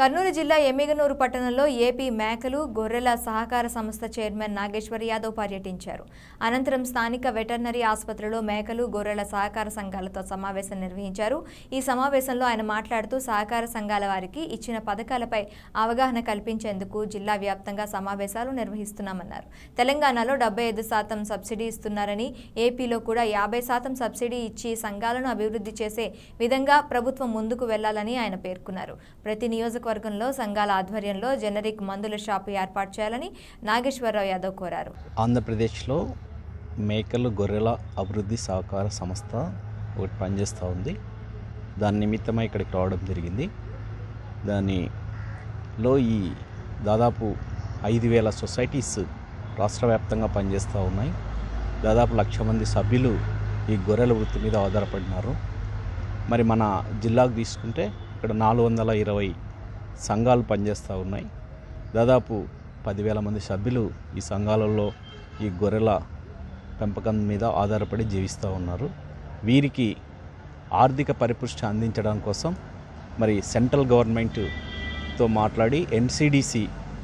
కర్నూలు జిల్లా ఎమ్మిగనూరు పట్టణంలో ఏపీ మేకలు గొర్రెల సహకార సంస్థ చైర్మన్ నాగేశ్వర్ యాదవ్ పర్యటించారు అనంతరం స్థానిక వెటర్నరీ ఆసుపత్రిలో మేకలు గొర్రెల సహకార సంఘాలతో సమావేశం నిర్వహించారు ఈ సమావేశంలో ఆయన మాట్లాడుతూ సహకార సంఘాల వారికి ఇచ్చిన పథకాలపై అవగాహన కల్పించేందుకు జిల్లా వ్యాప్తంగా సమావేశాలు నిర్వహిస్తున్నామన్నారు తెలంగాణలో డెబ్బై ఐదు శాతం సబ్సిడీ ఇస్తున్నారని ఏపీలో కూడా యాభై శాతం సబ్సిడీ ఇచ్చి సంఘాలను అభివృద్ధి చేసే విధంగా ప్రభుత్వం ముందుకు వెళ్లాలని ఆయన పేర్కొన్నారు ప్రతి నియోజకవర్గంలో సంఘాల ఆధ్వర్యంలో జనరిక్ మందుల షాపు ఏర్పాటు చేయాలని నాగేశ్వరరావు యాదవ్ కోరారు ఆంధ్రప్రదేశ్లో మేకలు గొర్రెల అభివృద్ధి సహకార సంస్థ ఒకటి పనిచేస్తూ ఉంది దాని నిమిత్తమై ఇక్కడికి రావడం జరిగింది దానిలో ఈ దాదాపు ఐదు వేల సొసైటీస్ రాష్ట్ర వ్యాప్తంగా పనిచేస్తూ ఉన్నాయి దాదాపు లక్ష మంది సభ్యులు ఈ గొర్రెల వృత్తి మీద ఆధారపడినారు మరి మన జిల్లాకు తీసుకుంటే ఇక్కడ నాలుగు వందల ఇరవై సంఘాలు పనిచేస్తూ ఉన్నాయి దాదాపు పదివేల మంది సభ్యులు ఈ సంఘాలలో ఈ గొర్రెల పెంపకం మీద ఆధారపడి జీవిస్తూ ఉన్నారు వీరికి ఆర్థిక పరిపుష్టి అందించడం కోసం మరి సెంట్రల్ గవర్నమెంట్తో మాట్లాడి ఎన్సిడిసి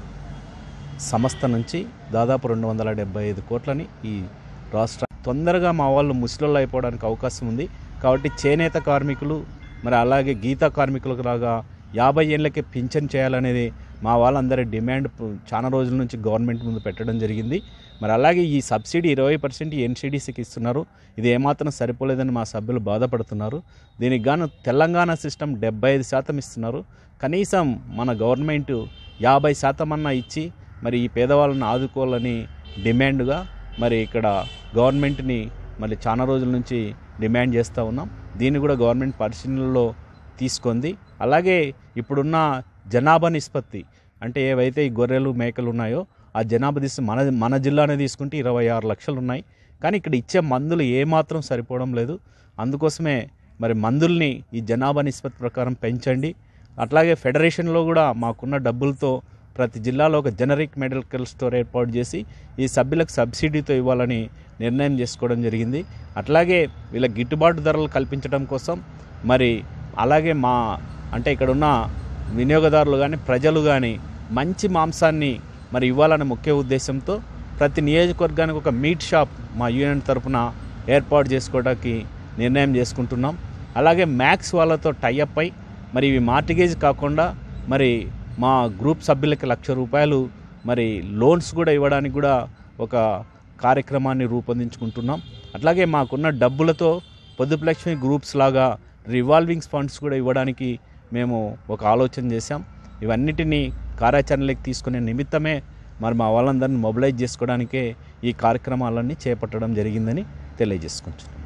సంస్థ నుంచి దాదాపు రెండు వందల డెబ్బై ఐదు కోట్లని ఈ రాష్ట్ర తొందరగా మా వాళ్ళు ముసలిళ్ళు అయిపోవడానికి అవకాశం ఉంది కాబట్టి చేనేత కార్మికులు మరి అలాగే గీతా కార్మికులకు లాగా యాభై ఏళ్ళకి పింఛన్ చేయాలనేది మా వాళ్ళందరి డిమాండ్ పు- చాలా రోజుల నుంచి గవర్నమెంట్ ముందు పెట్టడం జరిగింది మరి అలాగే ఈ సబ్సిడీ ఇరవై పర్సెంట్ ఎన్సీడీసీకి ఇస్తున్నారు ఇది ఏమాత్రం సరిపోలేదని మా సభ్యులు బాధపడుతున్నారు దీనికి గాను తెలంగాణ సిస్టమ్ డెబ్బై ఐదు శాతం ఇస్తున్నారు కనీసం మన గవర్నమెంట్ యాభై శాతం అన్నా ఇచ్చి మరి ఈ పేదవాళ్ళని ఆదుకోవాలని డిమాండ్గా మరి ఇక్కడ గవర్నమెంట్ని మరి చాలా రోజుల నుంచి డిమాండ్ చేస్తూ ఉన్నాం దీన్ని కూడా గవర్నమెంట్ పరిశీలనలో తీసుకుంది అలాగే ఇప్పుడున్న జనాభా నిష్పత్తి అంటే ఏవైతే ఈ గొర్రెలు మేకలు ఉన్నాయో ఆ జనాభా తీసి మన మన జిల్లానే తీసుకుంటే ఇరవై ఆరు లక్షలు ఉన్నాయి కానీ ఇక్కడ ఇచ్చే మందులు ఏమాత్రం సరిపోవడం లేదు అందుకోసమే మరి మందుల్ని ఈ జనాభా నిష్పత్తి ప్రకారం పెంచండి అట్లాగే ఫెడరేషన్లో కూడా మాకున్న డబ్బులతో ప్రతి జిల్లాలో ఒక జనరిక్ మెడికల్ స్టోర్ ఏర్పాటు చేసి ఈ సభ్యులకు సబ్సిడీతో ఇవ్వాలని నిర్ణయం చేసుకోవడం జరిగింది అట్లాగే వీళ్ళ గిట్టుబాటు ధరలు కల్పించడం కోసం మరి అలాగే మా అంటే ఇక్కడ ఉన్న వినియోగదారులు కానీ ప్రజలు కానీ మంచి మాంసాన్ని మరి ఇవ్వాలనే ముఖ్య ఉద్దేశంతో ప్రతి నియోజకవర్గానికి ఒక మీట్ షాప్ మా యూనియన్ తరపున ఏర్పాటు చేసుకోవడానికి నిర్ణయం చేసుకుంటున్నాం అలాగే మ్యాక్స్ వాళ్ళతో టైఅప్ అయి మరి ఇవి మార్టిగేజ్ కాకుండా మరి మా గ్రూప్ సభ్యులకి లక్ష రూపాయలు మరి లోన్స్ కూడా ఇవ్వడానికి కూడా ఒక కార్యక్రమాన్ని రూపొందించుకుంటున్నాం అట్లాగే మాకున్న డబ్బులతో పొదుపు లక్ష్మి గ్రూప్స్ లాగా రివాల్వింగ్ ఫండ్స్ కూడా ఇవ్వడానికి మేము ఒక ఆలోచన చేశాం ఇవన్నిటినీ కార్యాచరణలోకి తీసుకునే నిమిత్తమే మరి మా వాళ్ళందరినీ మొబిలైజ్ చేసుకోవడానికే ఈ కార్యక్రమాలన్నీ చేపట్టడం జరిగిందని తెలియజేసుకుంటున్నాం